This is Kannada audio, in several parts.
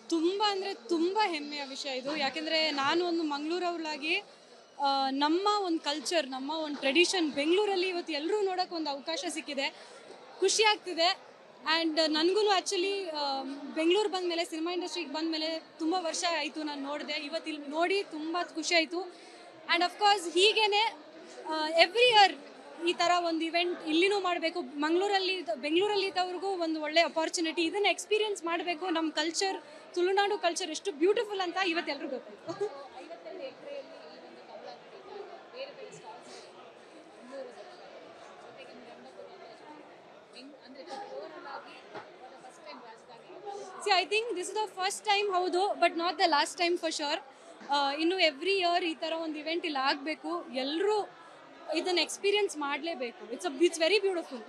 ತುಂಬ ಅಂದರೆ ತುಂಬ ಹೆಮ್ಮೆಯ ವಿಷಯ ಇದು ಯಾಕೆಂದರೆ ನಾನು ಒಂದು ಮಂಗಳೂರವಳಾಗಿ ನಮ್ಮ ಒಂದು ಕಲ್ಚರ್ ನಮ್ಮ ಒಂದು ಟ್ರೆಡಿಷನ್ ಬೆಂಗಳೂರಲ್ಲಿ ಇವತ್ತು ಎಲ್ಲರೂ ನೋಡೋಕೆ ಒಂದು ಅವಕಾಶ ಸಿಕ್ಕಿದೆ ಖುಷಿ ಆಗ್ತಿದೆ ಆ್ಯಂಡ್ ನನಗೂ ಆ್ಯಕ್ಚುಲಿ ಬೆಂಗಳೂರು ಬಂದಮೇಲೆ ಸಿನಿಮಾ ಇಂಡಸ್ಟ್ರಿಗೆ ಬಂದಮೇಲೆ ತುಂಬ ವರ್ಷ ಆಯಿತು ನಾನು ನೋಡಿದೆ ಇವತ್ತು ಇಲ್ಲಿ ನೋಡಿ ತುಂಬ ಖುಷಿ ಆಯಿತು ಆ್ಯಂಡ್ ಅಫ್ಕೋರ್ಸ್ ಹೀಗೇ ಎವ್ರಿ ಇಯರ್ ಈ ಥರ ಒಂದು ಇವೆಂಟ್ ಇಲ್ಲಿನೂ ಮಾಡಬೇಕು ಮಂಗಳೂರಲ್ಲಿ ಬೆಂಗಳೂರಲ್ಲಿ ಇದ್ದವ್ರಿಗೂ ಒಂದು ಒಳ್ಳೆ ಅಪಾರ್ಚುನಿಟಿ ಇದನ್ನು ಎಕ್ಸ್ಪೀರಿಯನ್ಸ್ ಮಾಡಬೇಕು ನಮ್ಮ ಕಲ್ಚರ್ ತುಳುನಾಡು ಕಲ್ಚರ್ ಎಷ್ಟು ಬ್ಯೂಟಿಫುಲ್ ಅಂತ ಇವತ್ತೆಲ್ಲರೂ ಗೊತ್ತಾಯ್ತು see I think this is the first time ಹೌದು but not the last time for sure ಇನ್ನು ಎವ್ರಿ ಇಯರ್ ಈ ಥರ ಒಂದು ಇವೆಂಟ್ ಇಲ್ಲಿ ಆಗಬೇಕು ಎಲ್ಲರೂ ಇದನ್ನು ಎಕ್ಸ್ಪೀರಿಯನ್ಸ್ ಮಾಡಲೇಬೇಕು ಇಟ್ಸ್ ಇಟ್ಸ್ ವೆರಿ ಬ್ಯೂಟಿಫುಲ್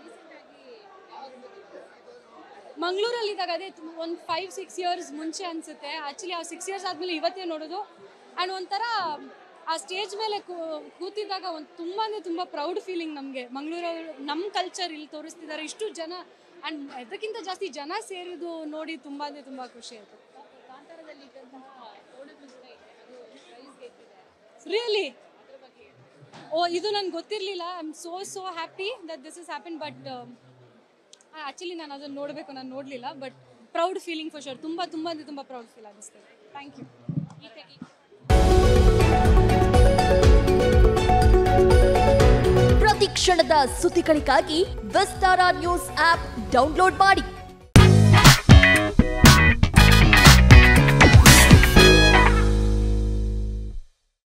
ಮಂಗಳೂರಲ್ಲಿ ಇದ್ದಾಗ ಅದೇ ಒಂದು ಫೈವ್ ಸಿಕ್ಸ್ ಇಯರ್ಸ್ ಮುಂಚೆ ಅನಿಸುತ್ತೆ ಆ್ಯಕ್ಚುಲಿ ಆ ಸಿಕ್ಸ್ ಇಯರ್ಸ್ ಆದಮೇಲೆ ಇವತ್ತೇ ನೋಡೋದು ಆ್ಯಂಡ್ ಒಂಥರ ಆ ಸ್ಟೇಜ್ ಮೇಲೆ ಕೂ- ಕೂತಿದ್ದಾಗ ಒಂದು ತುಂಬ ಅಂದರೆ ತುಂಬ ಪ್ರೌಡ್ ಫೀಲಿಂಗ್ ನಮಗೆ ಮಂಗಳೂರವರು ನಮ್ಮ ಕಲ್ಚರ್ ಇಲ್ಲಿ ತೋರಿಸ್ತಿದ್ದಾರೆ ಇಷ್ಟು ಜನ ಆ್ಯಂಡ್ ಅದಕ್ಕಿಂತ ಜಾಸ್ತಿ ಜನ ಸೇರಿದ್ದು ನೋಡಿ ತುಂಬ ಅಂದರೆ ತುಂಬ ಖುಷಿ ಆಯಿತು ರಿಯಲಿ ಓ ಇದು ನನಗೆ ಗೊತ್ತಿರಲಿಲ್ಲ I am so so happy that this is happen but actually ನಾನು ಅದನ್ನು ನೋಡಬೇಕು ನಾನು ನೋಡಲಿಲ್ಲ but proud feeling for sure ತುಂಬ ತುಂಬ ಅಂದರೆ ತುಂಬ ಪ್ರೌಡ್ ಫೀಲ್ ಅನ್ನಿಸ್ತದೆ ಥ್ಯಾಂಕ್ ಯು ಪ್ರತಿ ಕ್ಷಣದ ಸುದ್ದಿಗಳಿಗಾಗಿ ವಿಸ್ತಾರ ನ್ಯೂಸ್ ಆಪ್ ಡೌನ್ಲೋಡ್ ಮಾಡಿ